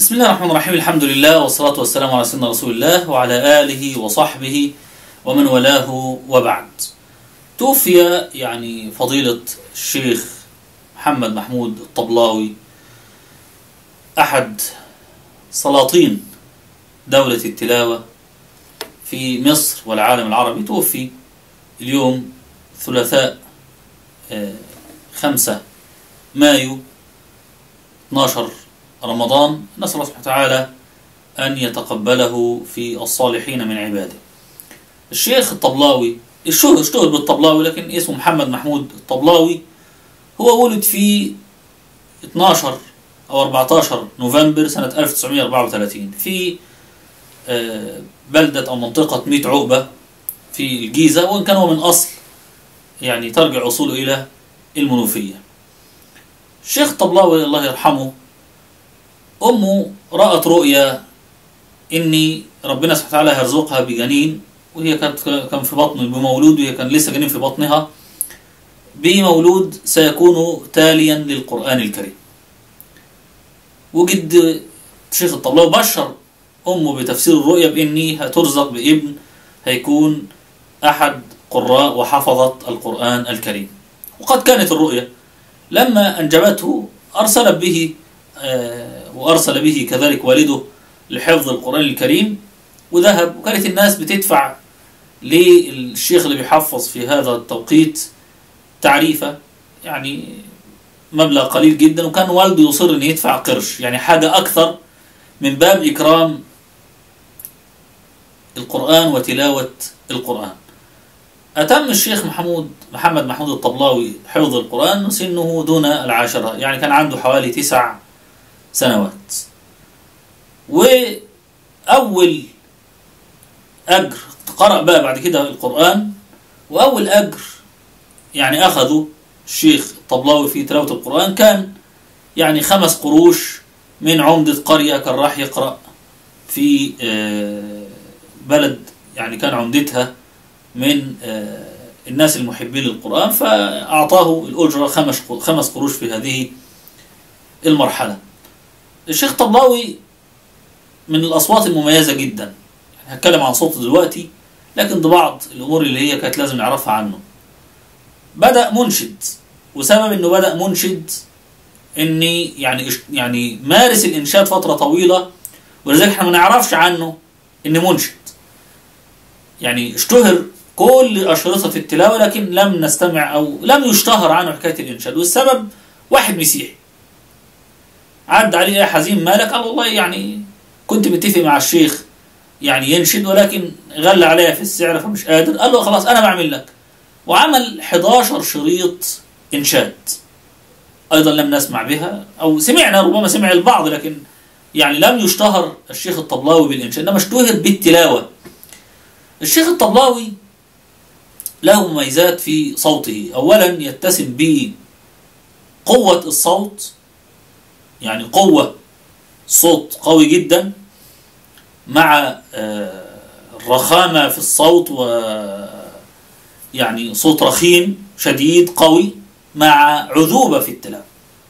بسم الله الرحمن الرحيم الحمد لله والصلاة والسلام على سيدنا رسول الله وعلى آله وصحبه ومن والاه وبعد توفي يعني فضيلة الشيخ محمد محمود الطبلاوي أحد سلاطين دولة التلاوة في مصر والعالم العربي توفي اليوم ثلاثاء آه، خمسة مايو 12 رمضان نسأل الله سبحانه وتعالى أن يتقبله في الصالحين من عباده الشيخ الطبلاوي الشهر اشتهر بالطبلاوي لكن اسمه محمد محمود الطبلاوي هو ولد في 12 أو 14 نوفمبر سنة 1934 في آه، بلدة أو منطقة ميت عقبة في الجيزة وإن كان هو من أصل يعني ترجع أصوله إلى المنوفية الشيخ الطبلاوي الله يرحمه أمه رأت رؤيا إني ربنا سبحانه وتعالى هيرزقها بجنين وهي كانت كان في بطن بمولود وهي كان لسه جنين في بطنها بمولود سيكون تاليا للقرآن الكريم وجد الشيخ الطبلاوي بشر أمه بتفسير الرؤيا بإني هترزق بابن هيكون أحد قراء وحفظة القرآن الكريم وقد كانت الرؤيا لما أنجبته أرسلت به آه، وأرسل به كذلك والده لحفظ القرآن الكريم وذهب وكانت الناس بتدفع للشيخ اللي بيحفظ في هذا التوقيت تعريفة يعني مبلغ قليل جدا وكان والده يصر ان يدفع قرش يعني حاجة أكثر من باب إكرام القرآن وتلاوة القرآن أتم الشيخ محمود محمد محمود الطبلاوي حفظ القرآن سنه دون العاشرة يعني كان عنده حوالي تسع سنوات وأول أجر قرأ بقى بعد كده القرآن وأول أجر يعني أخذه الشيخ الطبلاوي في تلاوة القرآن كان يعني خمس قروش من عمدة قرية كان راح يقرأ في آه، بلد يعني كان عمدتها من آه، الناس المحبين للقرآن فأعطاه الأجرة خمس خمس قروش في هذه المرحلة الشيخ طبلاوي من الأصوات المميزة جدا يعني هتكلم عن صوته دلوقتي لكن دي بعض الأمور اللي هي كانت لازم نعرفها عنه بدأ منشد وسبب إنه بدأ منشد إني يعني يعني مارس الإنشاد فترة طويلة ولذلك احنا ما نعرفش عنه إن منشد يعني اشتهر كل أشرطة التلاوة لكن لم نستمع أو لم يشتهر عنه حكاية الإنشاد والسبب واحد مسيحي عد عليه يا حزين مالك قال والله يعني كنت متفق مع الشيخ يعني ينشد ولكن غلى عليا في السعر فمش قادر قال له خلاص انا بعمل لك وعمل 11 شريط انشاد ايضا لم نسمع بها او سمعنا ربما سمع البعض لكن يعني لم يشتهر الشيخ الطبلاوي بالانشاد انما اشتهر بالتلاوه الشيخ الطبلاوي له مميزات في صوته اولا يتسم بقوه الصوت يعني قوة صوت قوي جدا مع آه، الرخامة في الصوت و يعني صوت رخيم شديد قوي مع عذوبة في التلاوة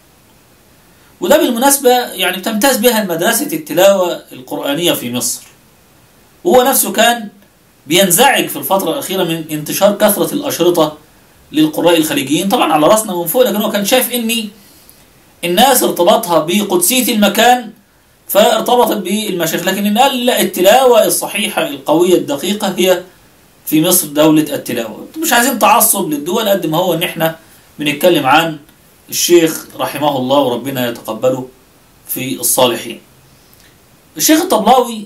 وده بالمناسبة يعني تمتاز بها مدرسة التلاوة القرآنية في مصر وهو نفسه كان بينزعج في الفترة الأخيرة من انتشار كثرة الأشرطة للقراء الخليجيين طبعا على راسنا من فوق لكن هو كان شايف إني الناس ارتبطها بقدسية المكان فارتبطت بالمشايخ لكن قال لا التلاوة الصحيحة القوية الدقيقة هي في مصر دولة التلاوة مش عايزين تعصب للدول قد ما هو ان احنا بنتكلم عن الشيخ رحمه الله وربنا يتقبله في الصالحين الشيخ الطبلاوي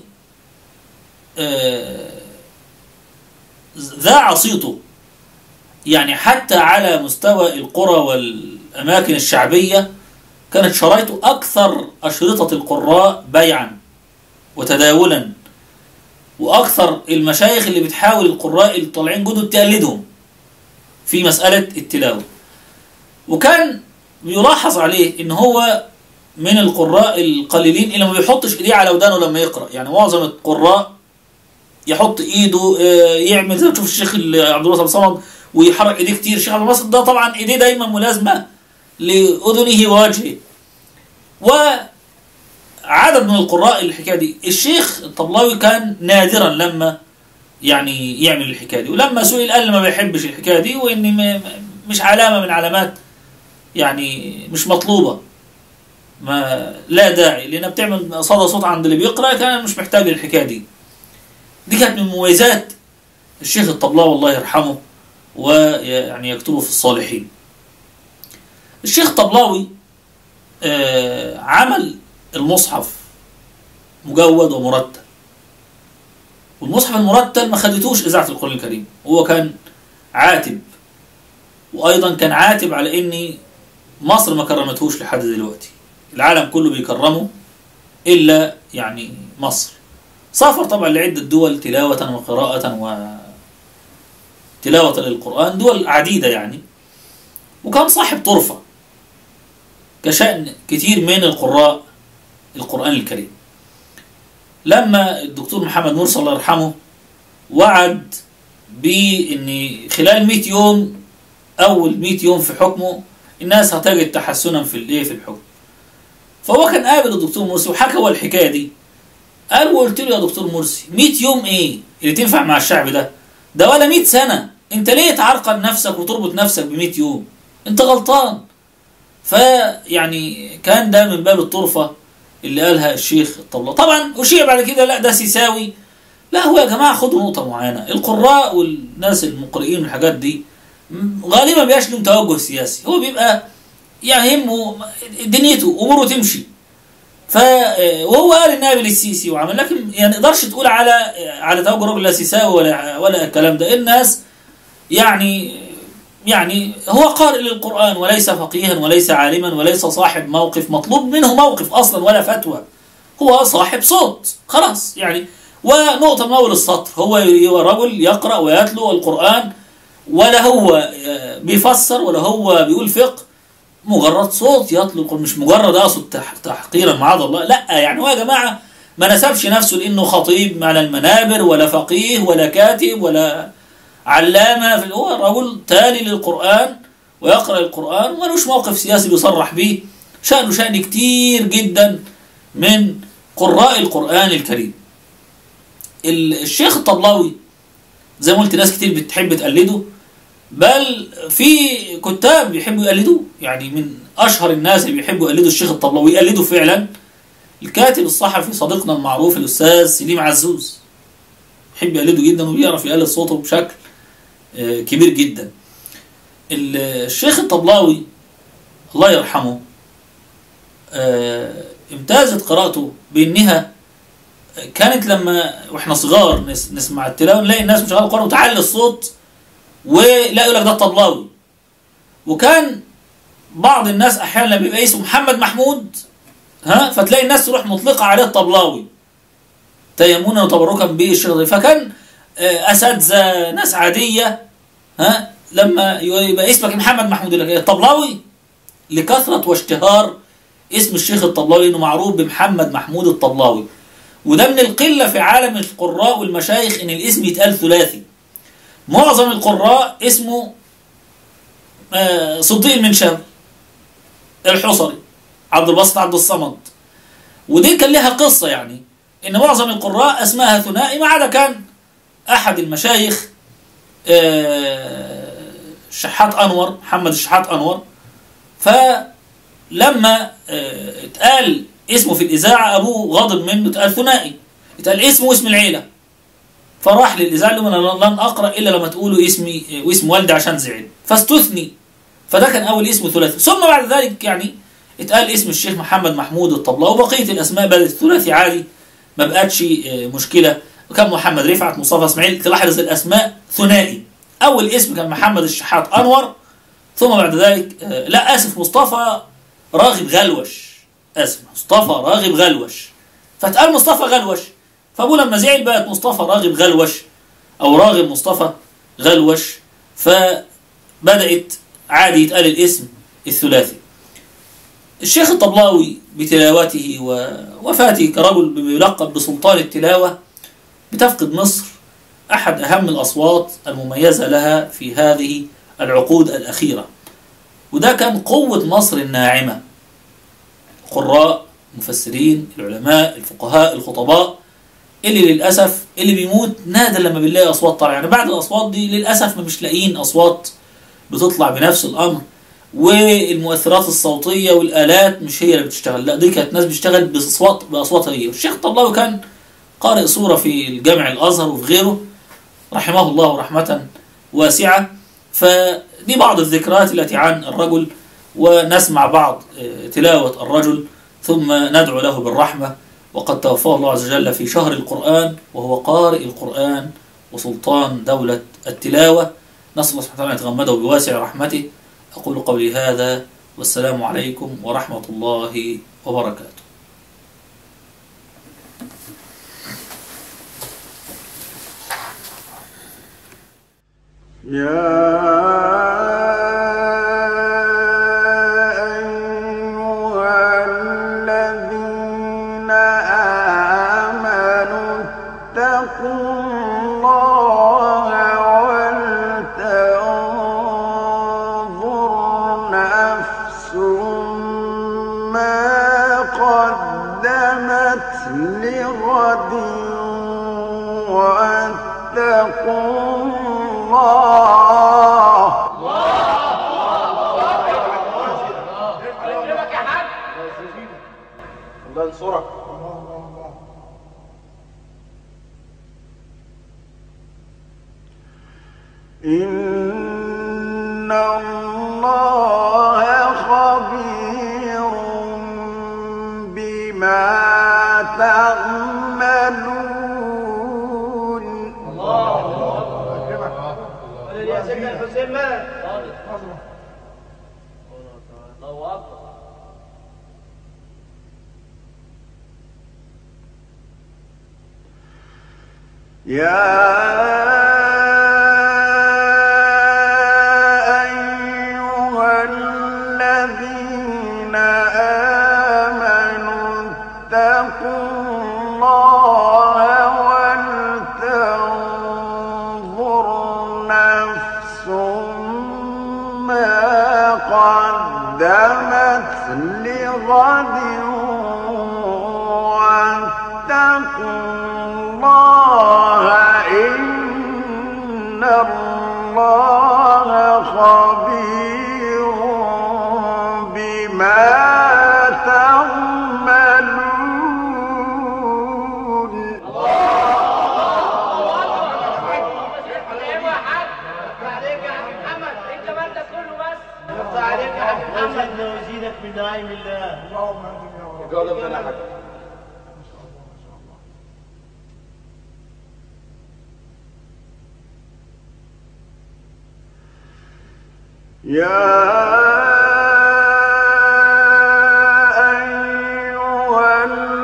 آه، ذاع صيته يعني حتى على مستوى القرى والأماكن الشعبية كانت شرايطه أكثر أشرطة القراء بيعا وتداولا وأكثر المشايخ اللي بتحاول القراء اللي طالعين جدد تقلدهم في مسألة التلاوة وكان بيلاحظ عليه إن هو من القراء القليلين اللي ما بيحطش إيديه على ودانه لما يقرأ يعني معظم القراء يحط إيده آه، يعمل زي ما تشوف الشيخ عبد الله بن صمد ويحرك إيديه كتير الشيخ عبد الله ده طبعا إيديه دايما ملازمة لأذنه ووجهه عدد من القراء الحكايه دي الشيخ الطبلاوي كان نادرا لما يعني يعمل الحكايه دي ولما سئل قال ما بيحبش الحكايه دي وان م- مش علامه من علامات يعني مش مطلوبه ما لا داعي لانها بتعمل صدى صوت عند اللي بيقرا كان مش محتاج الحكايه دي دي كانت من مميزات الشيخ الطبلاوي الله يرحمه ويعني يكتبه في الصالحين الشيخ طبلاوي آه، عمل المصحف مجود ومرتب والمصحف المرتل ما خدتوش اذاعه القران الكريم هو كان عاتب وايضا كان عاتب على ان مصر ما كرمتهوش لحد دلوقتي العالم كله بيكرمه الا يعني مصر سافر طبعا لعده دول تلاوه وقراءه و تلاوه للقران دول عديده يعني وكان صاحب طرفه كشأن كتير من القراء القرآن الكريم لما الدكتور محمد مرسي الله يرحمه وعد بأن خلال 100 يوم أول 100 يوم في حكمه الناس هتجد تحسنا في الايه في الحكم فهو كان قابل الدكتور مرسي وحكى هو الحكايه دي قال وقلت له يا دكتور مرسي 100 يوم ايه اللي تنفع مع الشعب ده ده ولا 100 سنه انت ليه تعرقل نفسك وتربط نفسك ب 100 يوم انت غلطان فيعني كان ده من باب الطرفة اللي قالها الشيخ الطبلاء طبعا أشيع بعد كده لا ده سيساوي لا هو يا جماعة خدوا نقطة معينة القراء والناس المقرئين والحاجات دي م- غالبا بيبقاش لهم توجه سياسي هو بيبقى يعني يهمه دنيته أموره تمشي ف وهو قال النائب السيسي وعمل لكن يعني نقدرش تقول على على توجه راجل لا سيساوي ولا ولا الكلام ده الناس يعني يعني هو قارئ للقرآن وليس فقيها وليس عالما وليس صاحب موقف مطلوب منه موقف أصلا ولا فتوى هو صاحب صوت خلاص يعني ونقطة من أول السطر هو هو رجل يقرأ ويتلو القرآن ولا هو آه، بيفسر ولا هو بيقول فقه مجرد صوت يطلق القرآن مش مجرد أقصد تح- تحقيرا معاذ الله لا يعني هو يا جماعة ما نسبش نفسه لأنه خطيب على المنابر ولا فقيه ولا كاتب ولا علامة في هو رجل تالي للقرآن ويقرأ القرآن وملوش موقف سياسي بيصرح به شأنه شأن كتير جدا من قراء القرآن الكريم ال- الشيخ الطبلاوي زي ما قلت ناس كتير بتحب تقلده بل في كتاب بيحبوا يقلدوه يعني من أشهر الناس اللي بيحبوا يقلدوا الشيخ الطبلاوي يقلدوا فعلا الكاتب الصحفي صديقنا المعروف الأستاذ سليم عزوز يحب يقلده جدا وبيعرف يقلد صوته بشكل آه، كبير جدا ال- الشيخ الطبلاوي الله يرحمه آه، امتازت قراءته بانها كانت لما واحنا صغار نس- نسمع التلاوه نلاقي الناس مشغله القرآن وتعلي الصوت ولا يقول لك ده الطبلاوي وكان بعض الناس احيانا لما بيبقى اسمه محمد محمود ها فتلاقي الناس تروح مطلقه عليه الطبلاوي تيمونا وتبركا بالشيخ ده. فكان آه، اساتذه ناس عاديه ها لما يبقى اسمك محمد محمود يقول لك ايه الطبلاوي لكثره واشتهار اسم الشيخ الطبلاوي انه معروف بمحمد محمود الطبلاوي وده من القله في عالم القراء والمشايخ ان الاسم يتقال ثلاثي معظم القراء اسمه آه، صديق المنشاوي الحصري عبد الباسط عبد الصمد ودي كان لها قصه يعني ان معظم القراء اسمها ثنائي ما عدا كان احد المشايخ آه، شحات انور محمد الشحات انور فلما آه، اتقال اسمه في الاذاعه ابوه غاضب منه اتقال ثنائي اتقال اسمه واسم العيله فراح للاذاعه قال لهم انا لن اقرا الا لما تقولوا اسمي آه، واسم والدي عشان زعل فاستثني فده كان اول اسم ثلاثي ثم بعد ذلك يعني اتقال اسم الشيخ محمد محمود الطبلاء وبقيه الاسماء بدات ثلاثي عادي ما بقتش آه، مشكله وكان محمد رفعت مصطفى اسماعيل تلاحظ الاسماء ثنائي اول اسم كان محمد الشحات انور ثم بعد ذلك آه، لا اسف مصطفى راغب غلوش اسف مصطفى راغب غلوش فتقال مصطفى غلوش فابوه لما زعل بقت مصطفى راغب غلوش او راغب مصطفى غلوش فبدات عادي يتقال الاسم الثلاثي الشيخ الطبلاوي بتلاوته ووفاته كرجل بيلقب بسلطان التلاوة بتفقد مصر أحد أهم الأصوات المميزة لها في هذه العقود الأخيرة وده كان قوة مصر الناعمة قراء المفسرين العلماء الفقهاء الخطباء اللي للأسف اللي بيموت نادر لما بنلاقي أصوات طالعة يعني بعد الأصوات دي للأسف مش لاقيين أصوات بتطلع بنفس الأمر والمؤثرات الصوتية والآلات مش هي اللي بتشتغل لا دي كانت ناس بتشتغل بأصوات بأصواتها هي والشيخ طبلاوي كان قارئ صورة في الجامع الأزهر وفي غيره رحمه الله رحمة واسعة فدي بعض الذكريات التي عن الرجل ونسمع بعض تلاوة الرجل ثم ندعو له بالرحمة وقد توفاه الله عز وجل في شهر القرآن وهو قارئ القرآن وسلطان دولة التلاوة نسأل الله سبحانه وتعالى أن يتغمده بواسع رحمته أقول قولي هذا والسلام عليكم ورحمة الله وبركاته يا أيها الذين آمنوا اتقوا الله ولتنظر نفس ما قدمت لغد واتقوا الله الله ينصرك إن الله خبير بما تعملون يا سيدنا الحسين مالك الله اكبر يا أيها الذين آمنوا اتقوا الله ولتنظر نفس ما قدمت لغد واتقوا الله إن الله خبير بما تعملون عليك يا حبيب محمد انت ما انت كله بس يرضى عليك يا حبيب محمد وزيدك من نعيم الله جاوب انا حاجه يا أيها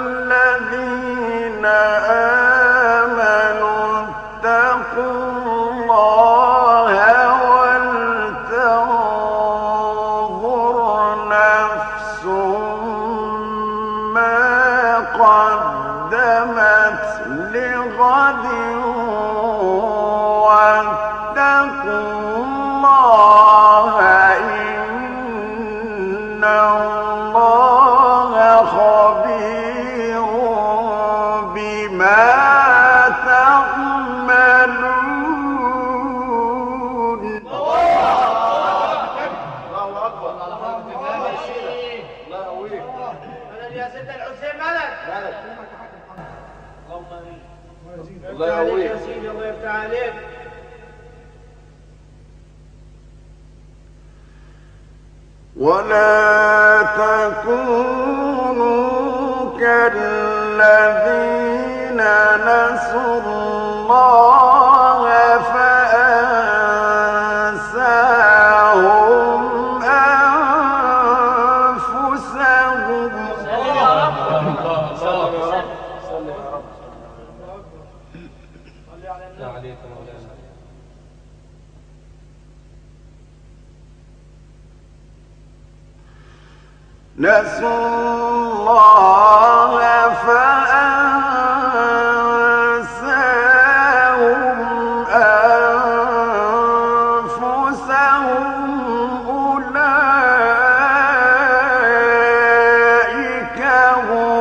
الذين آمنوا اتقوا الله ولتنظر نفس ما قدمت لغد واتقوا الله إن الله خبير بما تعملون الله اكبر الله يقويك يا سيدنا الحسين مالك اللهم امين الله يفتح عليك يقويك. يا سيدي الله يفتح عليك ولا تكونوا كالذين نسوا الله فأنساهم أنفسهم نسوا الله فأنساهم أنفسهم أولئك هم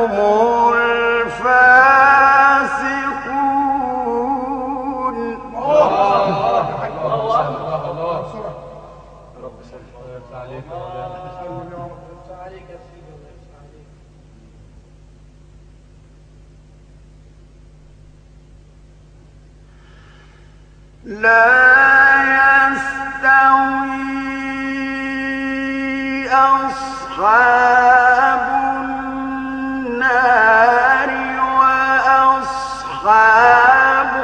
لا يستوي أصحاب النار وأصحاب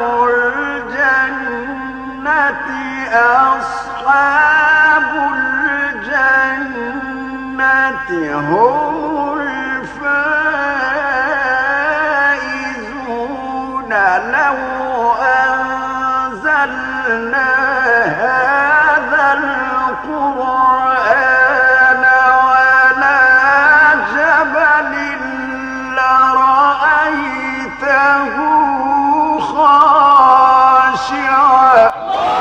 الجنة أصحاب الجنة هم الفائزون لو أنزلنا هذا القرآن على جبل لرأيته خاشعا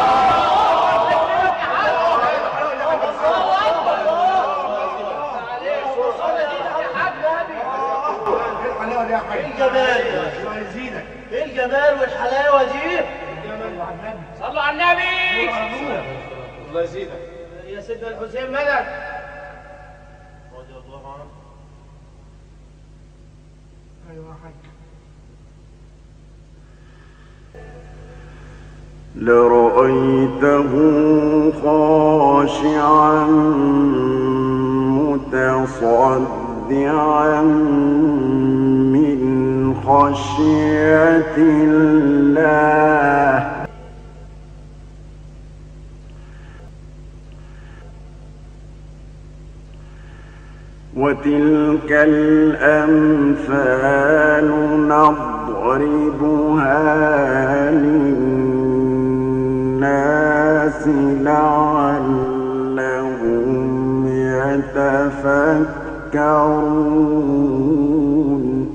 ايه الجمال ايه الجمال والحلاوه دي صلوا على النبي الله يزيدك يا سيدنا الحسين مدد رضي الله عنه لرأيته خاشعا متصدعا من خشية الله وتلك الأمثال نضربها للناس لعلهم يتفكرون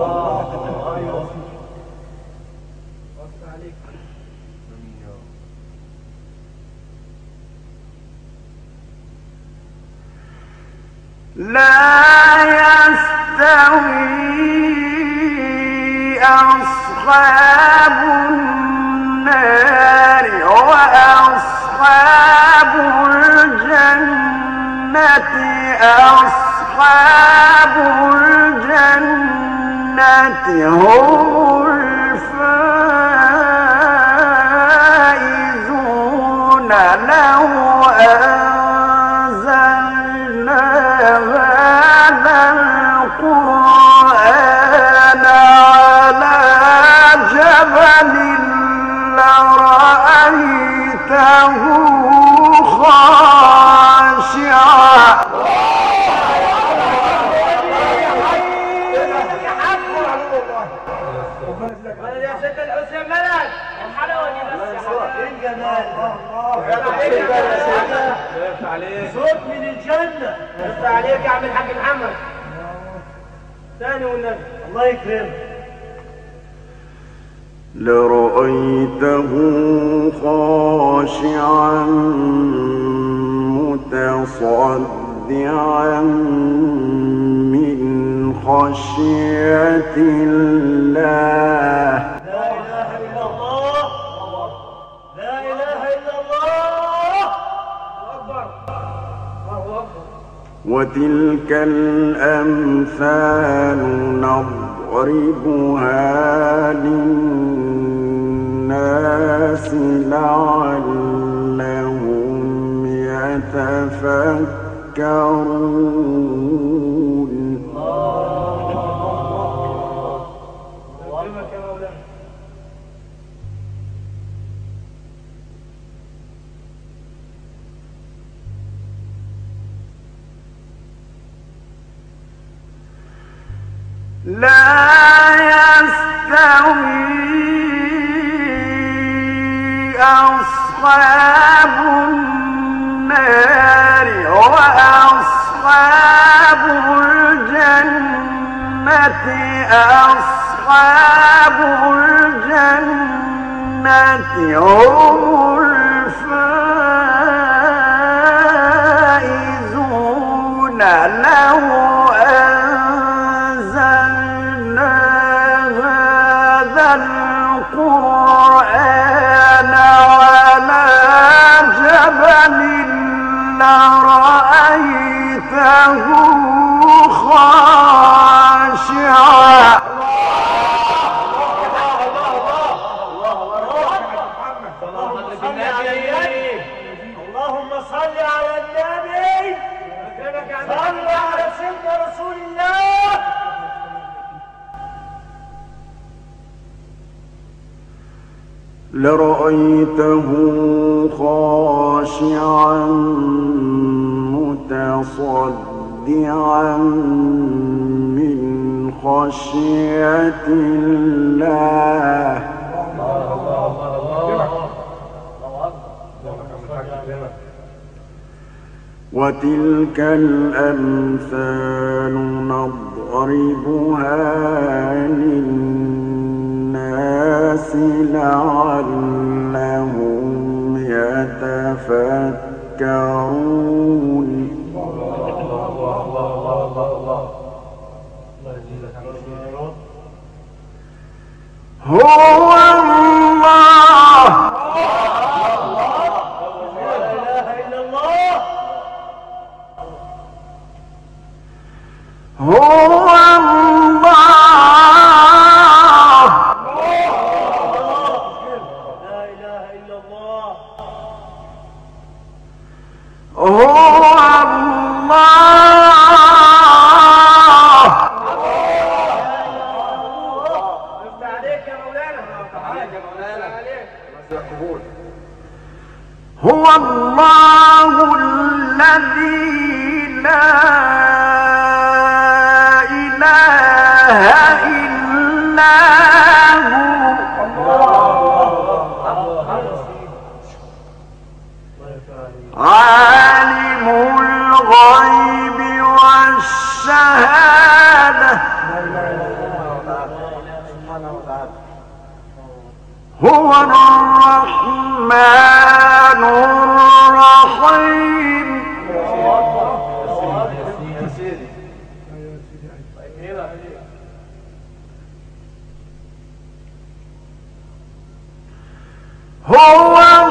لا يستوي أصحاب النار وأصحاب الجنة أصحاب الجنة هم الفائزون لو أنزلنا هذا القرآن على جبل لرأيته خاشعا مدد يا سيدنا الحسين مدد الحلاوه دي بس يا حبيبي ايه الجمال صوت من الجنه بس عليك يا عم الحاج محمد ثاني والنبي الله يكرمك لرأيته خاشعا متصدعا من خشية الله لا اله الا الله لا اله الا الله اكبر الله اكبر وتلك الأمثال نضربها للناس لعلهم يتفكرون وعلمك يا مولانا لا يستوي أصحاب النار وأصحاب الجنة أصحاب الجنة هم الفائزون لو أنزلنا هذا القرآن على جبل لرأيته خاشعا اللهم صل على النبي صل على سيدنا رسول الله لرأيته خاشعا متصدعا من خشية الله وتلك الأمثال نضربها للناس لعلهم يتفكرون هو الله لا اله الا الله هو الله لا اله الا الله هو الله افتح عليك يا مولانا افتح عليك يا مولانا عليك هو الله الذي لا إله إلا هو عالم الغيب والشهادة هو الرحمن الرحيم هو